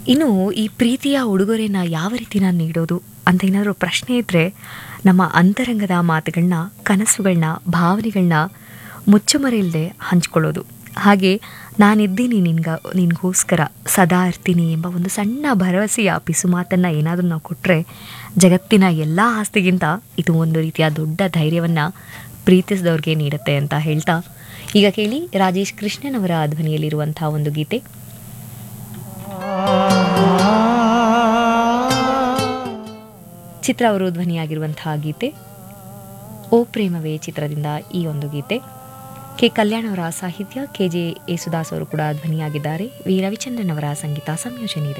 ಇನ್ನು ಈ ಪ್ರೀತಿಯ ಉಡುಗೊರೆನ ಯಾವ ರೀತಿ ನಾನು ನೀಡೋದು ಅಂತ ಏನಾದರೂ ಪ್ರಶ್ನೆ ಇದ್ದರೆ ನಮ್ಮ ಅಂತರಂಗದ ಮಾತುಗಳನ್ನ ಕನಸುಗಳನ್ನ ಭಾವನೆಗಳನ್ನ ಮುಚ್ಚುಮರೆಯಿಲ್ಲದೆ ಹಂಚ್ಕೊಳ್ಳೋದು ಹಾಗೆ ನಾನಿದ್ದೀನಿ ನಿನ್ಗ ನಿನಗೋಸ್ಕರ ಸದಾ ಇರ್ತೀನಿ ಎಂಬ ಒಂದು ಸಣ್ಣ ಭರವಸೆಯ ಪಿಸು ಮಾತನ್ನು ಏನಾದರೂ ನಾವು ಕೊಟ್ಟರೆ ಜಗತ್ತಿನ ಎಲ್ಲ ಆಸ್ತಿಗಿಂತ ಇದು ಒಂದು ರೀತಿಯ ದೊಡ್ಡ ಧೈರ್ಯವನ್ನು ಪ್ರೀತಿಸಿದವ್ರಿಗೆ ನೀಡುತ್ತೆ ಅಂತ ಹೇಳ್ತಾ ಈಗ ಕೇಳಿ ರಾಜೇಶ್ ಕೃಷ್ಣನ್ ಅವರ ಧ್ವನಿಯಲ್ಲಿರುವಂತಹ ಒಂದು ಗೀತೆ ಚಿತ್ರ ಅವರು ಧ್ವನಿಯಾಗಿರುವಂತಹ ಗೀತೆ ಓ ಪ್ರೇಮವೇ ಚಿತ್ರದಿಂದ ಈ ಒಂದು ಗೀತೆ ಕೆ ಕಲ್ಯಾಣ್ ಅವರ ಸಾಹಿತ್ಯ ಕೆ ಜೆ ಯೇಸುದಾಸ್ ಅವರು ಕೂಡ ಧ್ವನಿಯಾಗಿದ್ದಾರೆ ವಿ ರವಿಚಂದ್ರನ್ ಅವರ ಸಂಗೀತ ಸಂಯೋಜನೆ ಇದೆ